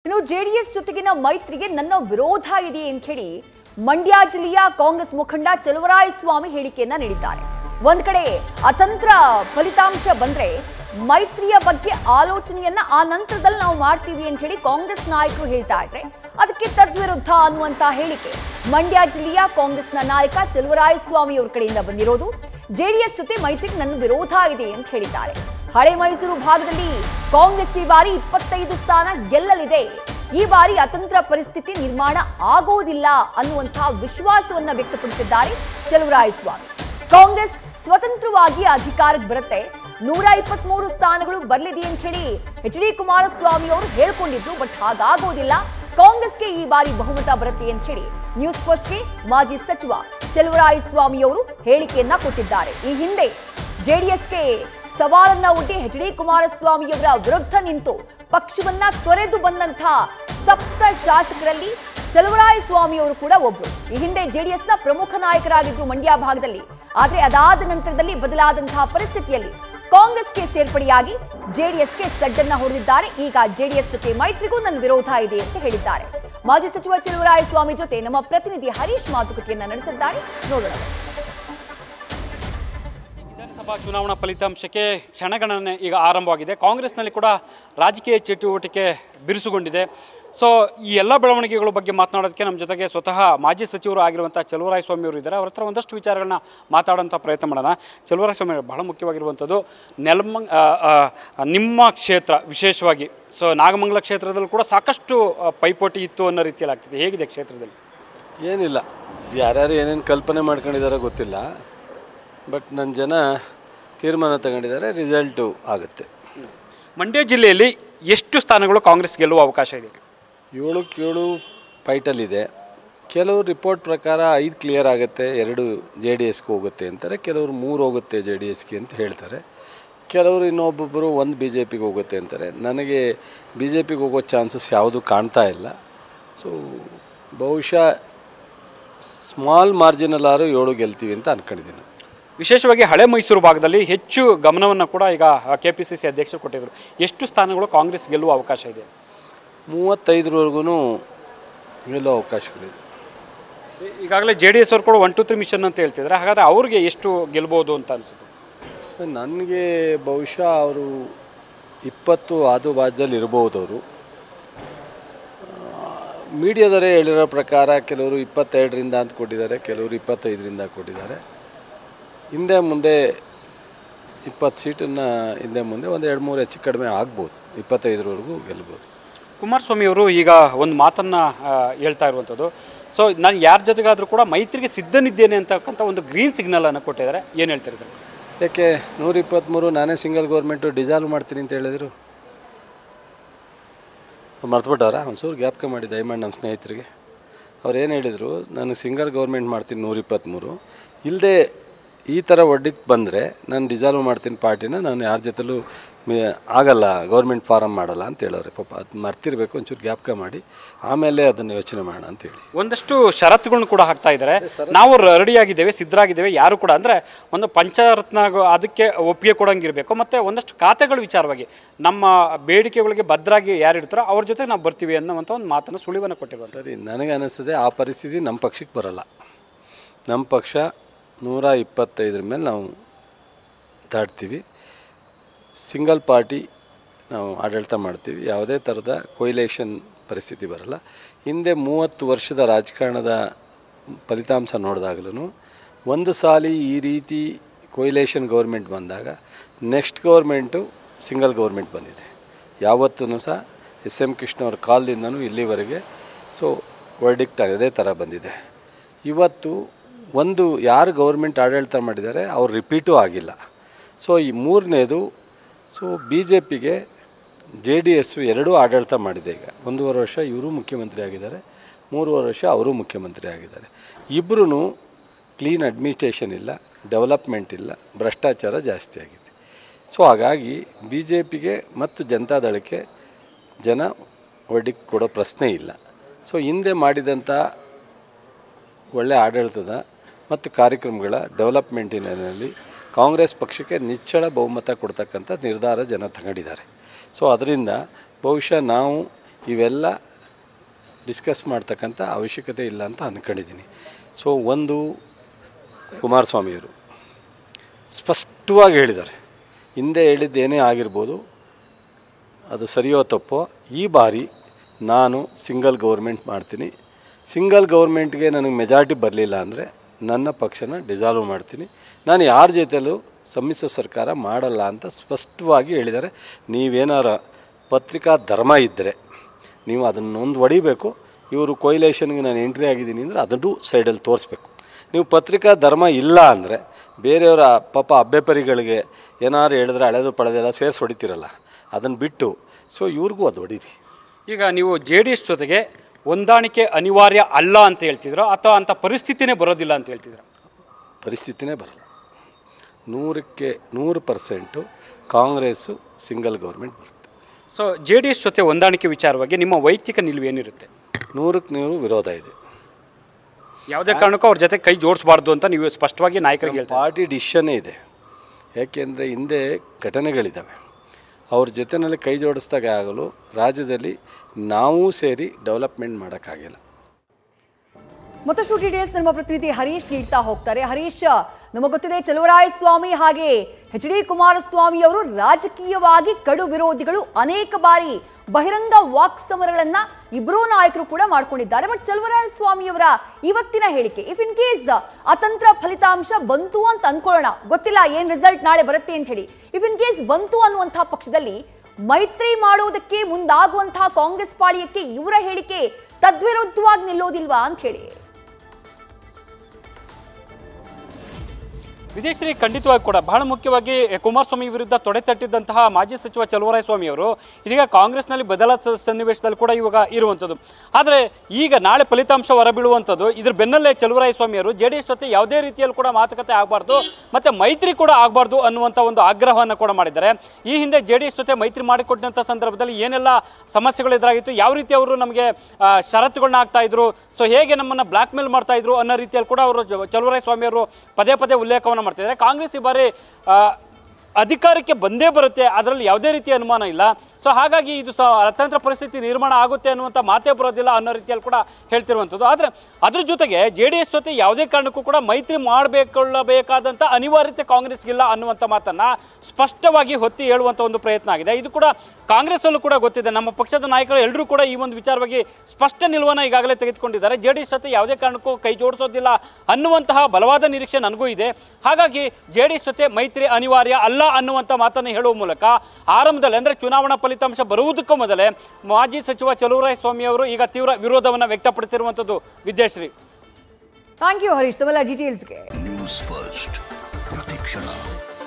ಇನ್ನು ಜೆಡಿಎಸ್ ಜೊತೆಗಿನ ಮೈತ್ರಿಗೆ ನನ್ನ ವಿರೋಧ ಇದೆ ಅಂತ ಹೇಳಿ ಮಂಡ್ಯ ಜಿಲ್ಲೆಯ ಕಾಂಗ್ರೆಸ್ ಮುಖಂಡ ಚಲುವರಾಯ ಸ್ವಾಮಿ ಹೇಳಿಕೆಯನ್ನ ನೀಡಿದ್ದಾರೆ ಒಂದ್ ಕಡೆ ಅತಂತ್ರ ಫಲಿತಾಂಶ ಬಂದ್ರೆ ಮೈತ್ರಿಯ ಬಗ್ಗೆ ಆಲೋಚನೆಯನ್ನ ಆ ನಂತರದಲ್ಲಿ ನಾವು ಮಾಡ್ತೀವಿ ಅಂತ ಹೇಳಿ ಕಾಂಗ್ರೆಸ್ ನಾಯಕರು ಹೇಳ್ತಾ ಇದ್ರೆ ಅದಕ್ಕೆ ತದ್ವಿರುದ್ಧ ಅನ್ನುವಂತ ಹೇಳಿಕೆ ಮಂಡ್ಯ ಜಿಲ್ಲೆಯ ಕಾಂಗ್ರೆಸ್ನ ನಾಯಕ ಚಲುವರಾಯ ಸ್ವಾಮಿ ಅವ್ರ ಕಡೆಯಿಂದ ಬಂದಿರೋದು ಜೆಡಿಎಸ್ ಜೊತೆ ಮೈತ್ರಿಗೆ ನನ್ನ ವಿರೋಧ ಇದೆ ಅಂತ ಹೇಳಿದ್ದಾರೆ ಹಳೆ ಮೈಸೂರು ಭಾಗದಲ್ಲಿ ಕಾಂಗ್ರೆಸ್ ಈ ಬಾರಿ ಇಪ್ಪತ್ತೈದು ಸ್ಥಾನ ಗೆಲ್ಲಲಿದೆ ಈ ಬಾರಿ ಅತಂತ್ರ ಪರಿಸ್ಥಿತಿ ನಿರ್ಮಾಣ ಆಗೋದಿಲ್ಲ ಅನ್ನುವಂತಹ ವಿಶ್ವಾಸವನ್ನ ವ್ಯಕ್ತಪಡಿಸಿದ್ದಾರೆ ಚಲುವರಾಯಸ್ವಾಮಿ ಕಾಂಗ್ರೆಸ್ ಸ್ವತಂತ್ರವಾಗಿ ಅಧಿಕಾರಕ್ಕೆ ಬರುತ್ತೆ ನೂರ ಇಪ್ಪತ್ಮೂರು ಸ್ಥಾನಗಳು ಬರಲಿದೆ ಅಂತ ಹೇಳಿ ಎಚ್ ಡಿ ಕುಮಾರಸ್ವಾಮಿ ಅವರು ಹೇಳ್ಕೊಂಡಿದ್ರು ಬಟ್ ಹಾಗಾಗೋದಿಲ್ಲ ಕಾಂಗ್ರೆಸ್ಗೆ ಈ ಬಾರಿ ಬಹುಮತ ಬರುತ್ತೆ ಅಂತ ಹೇಳಿ ನ್ಯೂಸ್ ಫಸ್ಟ್ಗೆ ಮಾಜಿ ಸಚಿವ ಚಲುವರಾಯಸ್ವಾಮಿ ಅವರು ಹೇಳಿಕೆಯನ್ನ ಕೊಟ್ಟಿದ್ದಾರೆ ಈ ಹಿಂದೆ ಜೆಡಿಎಸ್ಗೆ ಸವಾಲನ್ನ ಒಡ್ಡಿ ಎಚ್ ಡಿ ಕುಮಾರಸ್ವಾಮಿಯವರ ವಿರುದ್ಧ ನಿಂತು ಪಕ್ಷವನ್ನ ತೊರೆದು ಬಂದಂತಹ ಸಪ್ತ ಶಾಸಕರಲ್ಲಿ ಚಲುವರಾಯಸ್ವಾಮಿ ಅವರು ಕೂಡ ಒಬ್ರು ಈ ಹಿಂದೆ ಜೆಡಿಎಸ್ನ ಪ್ರಮುಖ ನಾಯಕರಾಗಿದ್ರು ಮಂಡ್ಯ ಭಾಗದಲ್ಲಿ ಆದ್ರೆ ಅದಾದ ನಂತರದಲ್ಲಿ ಬದಲಾದಂತಹ ಪರಿಸ್ಥಿತಿಯಲ್ಲಿ ಕಾಂಗ್ರೆಸ್ಗೆ ಸೇರ್ಪಡೆಯಾಗಿ ಜೆಡಿಎಸ್ಗೆ ಸಡ್ಡನ್ನ ಹೊಡೆದಿದ್ದಾರೆ ಈಗ ಜೆಡಿಎಸ್ ಜೊತೆ ಮೈತ್ರಿಗೂ ನನ್ನ ವಿರೋಧ ಇದೆ ಅಂತ ಹೇಳಿದ್ದಾರೆ ಮಾಜಿ ಸಚಿವ ಚಲುವರಾಯಸ್ವಾಮಿ ಜೊತೆ ನಮ್ಮ ಪ್ರತಿನಿಧಿ ಹರೀಶ್ ಮಾತುಕತೆಯನ್ನ ನಡೆಸಿದ್ದಾರೆ ನೋಡೋಣ ವಿಧಾನಸಭಾ ಚುನಾವಣಾ ಫಲಿತಾಂಶಕ್ಕೆ ಕ್ಷಣಗಣನೆ ಈಗ ಆರಂಭವಾಗಿದೆ ಕಾಂಗ್ರೆಸ್ನಲ್ಲಿ ಕೂಡ ರಾಜಕೀಯ ಚಟುವಟಿಕೆ ಬಿರುಸುಗೊಂಡಿದೆ ಸೊ ಈ ಎಲ್ಲ ಬೆಳವಣಿಗೆಗಳ ಬಗ್ಗೆ ಮಾತನಾಡೋದಕ್ಕೆ ನಮ್ಮ ಜೊತೆಗೆ ಸ್ವತಃ ಮಾಜಿ ಸಚಿವರು ಆಗಿರುವಂಥ ಚಲುವರಾಯ ಸ್ವಾಮಿ ಅವರು ಇದ್ದಾರೆ ಅವ್ರ ಹತ್ರ ಒಂದಷ್ಟು ವಿಚಾರಗಳನ್ನ ಮಾತಾಡೋಂಥ ಪ್ರಯತ್ನ ಮಾಡೋಣ ಚಲುವರಾಯ ಸ್ವಾಮಿ ಅವರು ಬಹಳ ಮುಖ್ಯವಾಗಿರುವಂಥದ್ದು ನೆಲಮಂಗ್ ಆ, ಆ, ನಿಮ್ಮ ಕ್ಷೇತ್ರ ವಿಶೇಷವಾಗಿ ಸೊ ನಾಗಮಂಗಲ ಕ್ಷೇತ್ರದಲ್ಲೂ ಕೂಡ ಸಾಕಷ್ಟು ಆ, ಪೈಪೋಟಿ ಇತ್ತು ಅನ್ನೋ ರೀತಿಯಲ್ಲಿ ಆಗ್ತಿದೆ ಹೇಗಿದೆ ಕ್ಷೇತ್ರದಲ್ಲಿ ಏನಿಲ್ಲ ಯಾರ್ಯಾರು ಏನೇನು ಕಲ್ಪನೆ ಮಾಡ್ಕೊಂಡಿದ್ದಾರೋ ಗೊತ್ತಿಲ್ಲ ಬಟ್ ನನ್ನ ಜನ ತೀರ್ಮಾನ ತಗೊಂಡಿದ್ದಾರೆ ರಿಸಲ್ಟು ಆಗುತ್ತೆ ಮಂಡ್ಯ ಜಿಲ್ಲೆಯಲ್ಲಿ ಎಷ್ಟು ಸ್ಥಾನಗಳು ಕಾಂಗ್ರೆಸ್ ಗೆಲ್ಲುವ ಅವಕಾಶ ಇದೆ ಏಳಕ್ಕೆ ಏಳು ಫೈಟಲ್ಲಿದೆ ಕೆಲವರು ರಿಪೋರ್ಟ್ ಪ್ರಕಾರ ಐದು ಕ್ಲಿಯರ್ ಆಗುತ್ತೆ ಎರಡು ಜೆ ಡಿ ಎಸ್ಗೆ ಹೋಗುತ್ತೆ ಅಂತಾರೆ ಕೆಲವರು ಮೂರು ಹೋಗುತ್ತೆ ಜೆ ಡಿ ಎಸ್ಗೆ ಅಂತ ಹೇಳ್ತಾರೆ ಕೆಲವರು ಇನ್ನೊಬ್ಬೊಬ್ಬರು ಒಂದು ಬಿ ಜೆ ಪಿಗೆ ಹೋಗುತ್ತೆ ಅಂತಾರೆ ನನಗೆ ಬಿ ಜೆ ಪಿಗೆ ಹೋಗೋ ಚಾನ್ಸಸ್ ಯಾವುದೂ ಕಾಣ್ತಾ ಇಲ್ಲ ಸೊ ಬಹುಶಃ ಸ್ಮಾಲ್ ಮಾರ್ಜಿನಲ್ಲಾರು ಏಳು ಗೆಲ್ತೀವಿ ಅಂತ ಅನ್ಕೊಂಡಿದ್ದೀನಿ ವಿಶೇಷವಾಗಿ ಹಳೆ ಮೈಸೂರು ಭಾಗದಲ್ಲಿ ಹೆಚ್ಚು ಗಮನವನ್ನು ಕೂಡ ಈಗ ಕೆ ಪಿ ಸಿ ಸಿ ಅಧ್ಯಕ್ಷರು ಕೊಟ್ಟಿದ್ರು ಎಷ್ಟು ಸ್ಥಾನಗಳು ಕಾಂಗ್ರೆಸ್ ಗೆಲ್ಲುವ ಅವಕಾಶ ಇದೆ ಮೂವತ್ತೈದರವರೆಗೂ ಗೆಲ್ಲೋ ಅವಕಾಶಗಳಿದೆ ಈಗಾಗಲೇ ಜೆ ಡಿ ಎಸ್ ಅವರು ಕೂಡ ಒನ್ ಟು ತ್ರೀ ಮಿಷನ್ ಅಂತ ಹೇಳ್ತಿದ್ದಾರೆ ಹಾಗಾದ್ರೆ ಅವ್ರಿಗೆ ಎಷ್ಟು ಗೆಲ್ಬೋದು ಅಂತ ಅನಿಸುತ್ತೆ ಸೊ ನನಗೆ ಬಹುಶಃ ಅವರು ಇಪ್ಪತ್ತು ಆದು ಬಾಜಲ್ಲಿ ಇರ್ಬೋದು ಅವರು ಮೀಡಿಯಾದವರೇ ಹೇಳಿರೋ ಪ್ರಕಾರ ಕೆಲವರು ಇಪ್ಪತ್ತೆರಡರಿಂದ ಅಂತ ಕೊಟ್ಟಿದ್ದಾರೆ ಕೆಲವರು ಇಪ್ಪತ್ತೈದರಿಂದ ಕೊಟ್ಟಿದ್ದಾರೆ ಹಿಂದೆ ಮುಂದೆ ಇಪ್ಪತ್ತು ಸೀಟನ್ನು ಹಿಂದೆ ಮುಂದೆ ಒಂದು ಎರಡು ಮೂರು ಹೆಚ್ಚು ಕಡಿಮೆ ಆಗ್ಬೋದು ಇಪ್ಪತ್ತೈದರವರೆಗೂ ಗೆಲ್ಬೋದು ಕುಮಾರಸ್ವಾಮಿ ಅವರು ಈಗ ಒಂದು ಮಾತನ್ನ ಆ, ಹೇಳ್ತಾ ಇರುವಂಥದ್ದು ಸೊ ನಾನು ಯಾರ ಜೊತೆಗಾದರೂ ಕೂಡ ಮೈತ್ರಿಗೆ ಸಿದ್ಧನಿದ್ದೇನೆ ಅಂತಕ್ಕಂಥ ಒಂದು ಗ್ರೀನ್ ಸಿಗ್ನಲ್ ಅನ್ನು ಕೊಟ್ಟಿದ್ದಾರೆ ಏನು ಹೇಳ್ತಿದ್ದಾರೆ ಯಾಕೆ ನೂರ ಇಪ್ಪತ್ತ್ಮೂರು ನಾನೇ ಸಿಂಗಲ್ ಗೌರ್ಮೆಂಟು ಡಿಸಾಲ್ವ್ ಮಾಡ್ತೀನಿ ಅಂತ ಹೇಳಿದರು ಮರ್ತುಬಿಟ್ಟವ್ರ ಒಂಚೂರು ಜ್ಞಾಪಕ ಮಾಡಿ ದಯಮಾಡಿ ನಮ್ಮ ಸ್ನೇಹಿತರಿಗೆ ಅವ್ರು ಏನು ಹೇಳಿದರು ನಾನು ಸಿಂಗಲ್ ಗೌರ್ಮೆಂಟ್ ಮಾಡ್ತೀನಿ ನೂರ ಇಪ್ಪತ್ತ್ಮೂರು ಇಲ್ಲದೆ ಈ ಥರ ಒಡ್ಡಿಗೆ ಬಂದರೆ ನಾನು ಡಿಸಾಲ್ವ್ ಮಾಡ್ತೀನಿ ಪಾರ್ಟಿನ ನಾನು ಯಾರ ಜೊತೆಲೂ ಮೇ- ಆಗಲ್ಲ ಗೌರ್ಮೆಂಟ್ ಫಾರಮ್ ಮಾಡಲ್ಲ ಅಂತ ಹೇಳೋರೆ ಪಾಪ ಅದು ಮರ್ತಿರ್ಬೇಕು ಒಂಚೂರು ಜ್ಞಾಪಕ ಮಾಡಿ ಆಮೇಲೆ ಅದನ್ನು ಯೋಚನೆ ಮಾಡೋಣ ಅಂತೇಳಿ ಒಂದಷ್ಟು ಷರತ್ತುಗಳನ್ನು ಕೂಡ ಹಾಕ್ತಾ ಇದ್ದಾರೆ ನಾವು ರೆಡಿ ಆಗಿದ್ದೇವೆ ಸಿದ್ಧರಾಗಿದ್ದೇವೆ ಯಾರು ಕೂಡ ಅಂದ್ರೆ ಒಂದು ಪಂಚರತ್ನ ಗೊ- ಅದಕ್ಕೆ ಒಪ್ಪಿಗೆ ಕೊಡಂಗಿರ್ಬೇಕು ಮತ್ತೆ ಒಂದಷ್ಟು ಖಾತೆಗಳ ವಿಚಾರವಾಗಿ ನಮ್ಮ ಬೇಡಿಕೆಗಳಿಗೆ ಭದ್ರಾಗಿ ಯಾರು ಇರ್ತಾರೋ ಅವ್ರ ಜೊತೆ ನಾವು ಬರ್ತೀವಿ ಅನ್ನುವಂಥ ಒಂದು ಮಾತನ್ನು ಸುಳಿವನ್ನು ಕೊಟ್ಟಿರುವಂಥ ಸರಿ ನನಗೆ ಅನಿಸ್ತದೆ ಆ ಪರಿಸ್ಥಿತಿ ನಮ್ಮ ಪಕ್ಷಕ್ಕೆ ಬರಲ್ಲ ನಮ್ಮ ಪಕ್ಷ ನೂರ ಇಪ್ಪತ್ತೈದರ ಮೇಲೆ ನಾವು ದಾಟ್ತೀವಿ ಸಿಂಗಲ್ ಪಾರ್ಟಿ ನಾವು ಆಡಳಿತ ಮಾಡ್ತೀವಿ ಯಾವುದೇ ಥರದ ಕೊಯ್ಲೇಷನ್ ಪರಿಸ್ಥಿತಿ ಬರಲ್ಲ ಹಿಂದೆ ಮೂವತ್ತು ವರ್ಷದ ರಾಜಕಾರಣದ ಫಲಿತಾಂಶ ನೋಡಿದಾಗಲೂ ಒಂದು ಸಾಲಿ ಈ ರೀತಿ ಕೊಯ್ಲೇಷನ್ ಗೌರ್ಮೆಂಟ್ ಬಂದಾಗ ನೆಕ್ಸ್ಟ್ ಗೌರ್ಮೆಂಟು ಸಿಂಗಲ್ ಗೌರ್ಮೆಂಟ್ ಬಂದಿದೆ ಯಾವತ್ತೂ ಸಹ ಎಸ್ ಎಂ ಕೃಷ್ಣ ಅವ್ರ ಕಾಲದಿಂದನೂ ಇಲ್ಲಿವರೆಗೆ ಸೊ ವರ್ಡಿಕ್ಟ್ ಅದೇ ಥರ ಬಂದಿದೆ ಇವತ್ತು ಒಂದು ಯಾರು ಗೌರ್ಮೆಂಟ್ ಆಡಳಿತ ಮಾಡಿದ್ದಾರೆ ಅವ್ರು ರಿಪೀಟೂ ಆಗಿಲ್ಲ ಸೊ ಈ ಮೂರನೇದು ಸೊ ಬಿ ಜೆ ಪಿಗೆ ಜೆ ಡಿ ಎಸ್ಸು ಎರಡೂ ಆಡಳಿತ ಮಾಡಿದೆ ಈಗ ಒಂದೂವರೆ ವರ್ಷ ಇವರು ಮುಖ್ಯಮಂತ್ರಿ ಆಗಿದ್ದಾರೆ ಮೂರುವರೆ ವರ್ಷ ಅವರು ಮುಖ್ಯಮಂತ್ರಿ ಆಗಿದ್ದಾರೆ ಇಬ್ಬರೂ ಕ್ಲೀನ್ ಅಡ್ಮಿನಿಸ್ಟ್ರೇಷನ್ ಇಲ್ಲ ಡೆವಲಪ್ಮೆಂಟ್ ಇಲ್ಲ ಭ್ರಷ್ಟಾಚಾರ ಜಾಸ್ತಿ ಆಗಿದೆ ಸೊ ಹಾಗಾಗಿ ಬಿ ಜೆ ಪಿಗೆ ಮತ್ತು ಜನತಾದಳಕ್ಕೆ ಜನ ಒಡ್ಡಿಗೆ ಕೊಡೋ ಪ್ರಶ್ನೆ ಇಲ್ಲ ಸೊ ಹಿಂದೆ ಮಾಡಿದಂಥ ಒಳ್ಳೆ ಆಡಳಿತದ ಮತ್ತು ಕಾರ್ಯಕ್ರಮಗಳ ಡೆವಲಪ್ಮೆಂಟಿನಲ್ಲಿ ಕಾಂಗ್ರೆಸ್ ಪಕ್ಷಕ್ಕೆ ನಿಚ್ಚಳ ಬಹುಮತ ಕೊಡ್ತಕ್ಕಂಥ ನಿರ್ಧಾರ ಜನ ತಗೊಂಡಿದ್ದಾರೆ ಸೊ ಅದರಿಂದ ಬಹುಶಃ ನಾವು ಇವೆಲ್ಲ ಡಿಸ್ಕಸ್ ಮಾಡ್ತಕ್ಕಂಥ ಅವಶ್ಯಕತೆ ಇಲ್ಲ ಅಂತ ಅಂದ್ಕೊಂಡಿದ್ದೀನಿ ಸೊ ಒಂದು ಕುಮಾರಸ್ವಾಮಿಯವರು ಸ್ಪಷ್ಟವಾಗಿ ಹೇಳಿದ್ದಾರೆ ಹಿಂದೆ ಹೇಳಿದ್ದೇನೇ ಆಗಿರ್ಬೋದು ಅದು ಸರಿಯೋ ತಪ್ಪೋ ಈ ಬಾರಿ ನಾನು ಸಿಂಗಲ್ ಗೌರ್ಮೆಂಟ್ ಮಾಡ್ತೀನಿ ಸಿಂಗಲ್ ಗೌರ್ಮೆಂಟ್ಗೆ ನನಗೆ ಮೆಜಾರಿಟಿ ಬರಲಿಲ್ಲ ಅಂದರೆ ನನ್ನ ಪಕ್ಷನ ಡಿಸಾಲ್ವ್ ಮಾಡ್ತೀನಿ ನಾನು ಯಾರ ಜೊತೆಲೂ ಸಮ್ಮಿಶ್ರ ಸರ್ಕಾರ ಮಾಡಲ್ಲ ಅಂತ ಸ್ಪಷ್ಟವಾಗಿ ಹೇಳಿದ್ದಾರೆ ನೀವೇನಾರ ಪತ್ರಿಕಾ ಧರ್ಮ ಇದ್ದರೆ ನೀವು ಅದನ್ನು ಒಂದು ಹೊಡಿಬೇಕು ಇವರು ಕೊಯ್ಲೇಷನ್ಗೆ ನಾನು ಎಂಟ್ರಿ ಆಗಿದ್ದೀನಿ ಅಂದರೆ ಅದನ್ನು ಸೈಡಲ್ಲಿ ತೋರಿಸ್ಬೇಕು ನೀವು ಪತ್ರಿಕಾ ಧರ್ಮ ಇಲ್ಲ ಅಂದರೆ ಬೇರೆಯವರ ಪಾಪ ಅಬ್ಬೆಪರಿಗಳಿಗೆ ಏನಾರು ಹೇಳಿದ್ರೆ ಹಳೆದು ಪಳೆದೆಲ್ಲ ಸೇರಿಸಿ ಹೊಡಿತೀರಲ್ಲ ಅದನ್ನು ಬಿಟ್ಟು ಸೊ ಇವ್ರಿಗೂ ಅದು ಹೊಡೀರಿ ಈಗ ನೀವು ಜೆ ಡಿ ಎಸ್ ಜೊತೆಗೆ ಹೊಂದಾಣಿಕೆ ಅನಿವಾರ್ಯ ಅಲ್ಲ ಅಂತ ಹೇಳ್ತಿದ್ರು ಅಥವಾ ಅಂಥ ಪರಿಸ್ಥಿತಿನೇ ಬರೋದಿಲ್ಲ ಅಂತ ಹೇಳ್ತಿದ್ರು ಪರಿಸ್ಥಿತಿನೇ ಬರಲ್ಲ ನೂರಕ್ಕೆ ನೂರು ಪರ್ಸೆಂಟು ಕಾಂಗ್ರೆಸ್ಸು ಸಿಂಗಲ್ ಗೌರ್ಮೆಂಟ್ ಬರುತ್ತೆ ಸೊ ಜೆ ಡಿ ಎಸ್ ಜೊತೆ ಹೊಂದಾಣಿಕೆ ವಿಚಾರವಾಗಿ ನಿಮ್ಮ ವೈಯಕ್ತಿಕ ನಿಲುವು ಏನಿರುತ್ತೆ ನೂರಕ್ಕೆ ನೂರು ವಿರೋಧ ಇದೆ ಯಾವುದೇ ಕಾರಣಕ್ಕೂ ಅವ್ರ ಜೊತೆ ಕೈ ಜೋಡಿಸಬಾರ್ದು ಅಂತ ನೀವು ಸ್ಪಷ್ಟವಾಗಿ ನಾಯಕರಿಗೆ ಹೇಳ್ತಾರೆ ಪಾರ್ಟಿ ಡಿಸಿಷನ್ನೇ ಇದೆ ಯಾಕೆಂದರೆ ಹಿಂದೆ ಘಟನೆಗಳಿದ್ದಾವೆ ಅವ್ರ ಜೊತೆಯಲ್ಲಿ ಕೈ ಜೋಡಿಸಿದಾಗ ಆಗಲು ರಾಜ್ಯದಲ್ಲಿ ನಾವೂ ಸೇರಿ ಡೆವಲಪ್ಮೆಂಟ್ ಮಾಡೋಕ್ಕಾಗಿಲ್ಲ ಮತ್ತಷ್ಟು ಡೀಟೇಲ್ಸ್ ನಮ್ಮ ಪ್ರತಿನಿಧಿ ಹರೀಶ್ ನೀಡ್ತಾ ಹೋಗ್ತಾರೆ ಹರೀಶ್ ನಮಗೆ ಗೊತ್ತಿದೆ ಚಲುವರಾಯ ಸ್ವಾಮಿ ಹಾಗೆ ಎಚ್ ಡಿ ಕುಮಾರಸ್ವಾಮಿ ಅವರು ರಾಜಕೀಯವಾಗಿ ಕಡು ವಿರೋಧಿಗಳು ಅನೇಕ ಬಾರಿ ಬಹಿರಂಗ ವಾಕ್ ಸಮರಗಳನ್ನ ಇಬ್ಬರೂ ನಾಯಕರು ಕೂಡ ಮಾಡ್ಕೊಂಡಿದ್ದಾರೆ ಬಟ್ ಚಲುವರಾಯ ಸ್ವಾಮಿಯವರ ಇವತ್ತಿನ ಹೇಳಿಕೆ ಇಫ್ ಇನ್ ಕೇಸ್ ಅತಂತ್ರ ಫಲಿತಾಂಶ ಬಂತು ಅಂತ ಅನ್ಕೊಳ್ಳೋಣ ಗೊತ್ತಿಲ್ಲ ಏನ್ ರಿಸಲ್ಟ್ ನಾಳೆ ಬರುತ್ತೆ ಅಂತ ಹೇಳಿ ಇಫ್ ಇನ್ ಕೇಸ್ ಬಂತು ಅನ್ನುವಂತಹ ಪಕ್ಷದಲ್ಲಿ ಮೈತ್ರಿ ಮಾಡುವುದಕ್ಕೆ ಮುಂದಾಗುವಂತಹ ಕಾಂಗ್ರೆಸ್ ಪಾಳಿಯಕ್ಕೆ ಇವರ ಹೇಳಿಕೆ ತದ್ವಿರುದ್ಧವಾಗಿ ನಿಲ್ಲೋದಿಲ್ವಾ ಅಂತ ಹೇಳಿ ವಿದೇಶಿ ಖಂಡಿತವಾಗಿ ಕೂಡ ಬಹಳ ಮುಖ್ಯವಾಗಿ ಕುಮಾರಸ್ವಾಮಿ ವಿರುದ್ಧ ತೊಡೆ ತಟ್ಟಿದ್ದಂತಹ ಮಾಜಿ ಸಚಿವ ಚಲುವರಾಯಸ್ವಾಮಿ ಅವರು ಇದೀಗ ಕಾಂಗ್ರೆಸ್ನಲ್ಲಿ ಬದಲ ಸ- ಸನ್ನಿವೇಶದಲ್ಲಿ ಕೂಡ ಇವಾಗ ಇರುವಂಥದ್ದು ಆದರೆ ಈಗ ನಾಳೆ ಫಲಿತಾಂಶ ಹೊರಬೀಳುವಂಥದ್ದು ಇದ್ರ ಬೆನ್ನಲ್ಲೇ ಚಲುವರಾಯಸ್ವಾಮಿ ಅವರು ಜೆ ಡಿ ಎಸ್ ಜೊತೆ ಯಾವುದೇ ರೀತಿಯಲ್ಲಿ ಕೂಡ ಮಾತುಕತೆ ಆಗಬಾರ್ದು ಮತ್ತೆ ಮೈತ್ರಿ ಕೂಡ ಆಗಬಾರ್ದು ಅನ್ನುವಂಥ ಒಂದು ಆಗ್ರಹವನ್ನು ಕೂಡ ಮಾಡಿದ್ದಾರೆ ಈ ಹಿಂದೆ ಜೆ ಡಿ ಎಸ್ ಜೊತೆ ಮೈತ್ರಿ ಮಾಡಿಕೊಟ್ಟಂಥ ಸಂದರ್ಭದಲ್ಲಿ ಏನೆಲ್ಲ ಸಮಸ್ಯೆಗಳು ಎದುರಾಗಿತ್ತು ಯಾವ ರೀತಿ ಅವರು ನಮಗೆ ಆ, ಷರತ್ತುಗಳನ್ನ ಹಾಕ್ತಾ ಇದ್ರು ಸೊ ಹೇಗೆ ನಮ್ಮನ್ನ ಬ್ಲಾಕ್ ಮೇಲ್ ಮಾಡ್ತಾ ಇದ್ರು ಅನ್ನೋ ರೀತಿಯಲ್ಲಿ ಕೂಡ ಅವರು ಚಲುವರಾಯ ಸ್ವಾಮಿ ಅವರು ಪದೇ ಪದೇ ಉಲ್ಲೇಖವನ್ನು ಮಾಡ್ತಿದ್ದಾರೆ ಕಾಂಗ್ರೆಸ್ ಈ ಬಾರಿ ಆ, ಅಧಿಕಾರಕ್ಕೆ ಬಂದೇ ಬರುತ್ತೆ ಅದರಲ್ಲಿ ಯಾವುದೇ ರೀತಿಯ ಅನುಮಾನ ಇಲ್ಲ ಸೊ ಹಾಗಾಗಿ ಇದು ಸ ಅತಂತ್ರ ಪರಿಸ್ಥಿತಿ ನಿರ್ಮಾಣ ಆಗುತ್ತೆ ಅನ್ನುವಂಥ ಮಾತೇ ಬರೋದಿಲ್ಲ ಅನ್ನೋ ರೀತಿಯಲ್ಲಿ ಕೂಡ ಹೇಳ್ತಿರುವಂಥದ್ದು ಆದರೆ ಅದ್ರ ಜೊತೆಗೆ ಜೆ ಡಿ ಎಸ್ ಜೊತೆ ಯಾವುದೇ ಕಾರಣಕ್ಕೂ ಕೂಡ ಮೈತ್ರಿ ಮಾಡಬೇಕೊಳ್ಳಬೇಕಾದಂಥ ಅನಿವಾರ್ಯತೆ ಕಾಂಗ್ರೆಸ್ಗಿಲ್ಲ ಅನ್ನುವಂಥ ಮಾತನ್ನ ಸ್ಪಷ್ಟವಾಗಿ ಹೊತ್ತಿ ಹೇಳುವಂಥ ಒಂದು ಪ್ರಯತ್ನ ಆಗಿದೆ ಇದು ಕೂಡ ಕಾಂಗ್ರೆಸ್ಸಲ್ಲೂ ಕೂಡ ಗೊತ್ತಿದೆ ನಮ್ಮ ಪಕ್ಷದ ನಾಯಕರು ಎಲ್ಲರೂ ಕೂಡ ಈ ಒಂದು ವಿಚಾರವಾಗಿ ಸ್ಪಷ್ಟ ನಿಲುವನ್ನು ಈಗಾಗಲೇ ತೆಗೆದುಕೊಂಡಿದ್ದಾರೆ ಜೆ ಡಿ ಎಸ್ ಜೊತೆ ಯಾವುದೇ ಕಾರಣಕ್ಕೂ ಕೈ ಜೋಡಿಸೋದಿಲ್ಲ ಅನ್ನುವಂತಹ ಬಲವಾದ ನಿರೀಕ್ಷೆ ನನಗೂ ಇದೆ ಹಾಗಾಗಿ ಜೆ ಡಿ ಎಸ್ ಜೊತೆ ಮೈತ್ರಿ ಅನಿವಾರ್ಯ ಅಲ್ಲ ಅನ್ನುವಂಥ ಮಾತನ್ನು ಹೇಳುವ ಮೂಲಕ ಆರಂಭದಲ್ಲಿ ಅಂದರೆ ಚುನಾವಣಾ ಫಲಿತಾಂಶ ಬರುವುದಕ್ಕೂ ಮೊದಲೇ ಮಾಜಿ ಸಚಿವ ಚಲುವರಾಯ ಸ್ವಾಮಿ ಅವರು ಈಗ ತೀವ್ರ ವಿರೋಧವನ್ನು ವ್ಯಕ್ತಪಡಿಸಿರುವಂಥದ್ದು ವಿದ್ಯಾಶ್ರೀ ಥ್ಯಾಂಕ್ ಯು ಹರೀಶ್ ತಮ್ಮೆಲ್ಲ ಡೀಟೇಲ್ಸ್ಗೆ ನ್ಯೂಸ್ ಫಸ್ಟ್ ಪ್ರತಿಕ್ಷಣ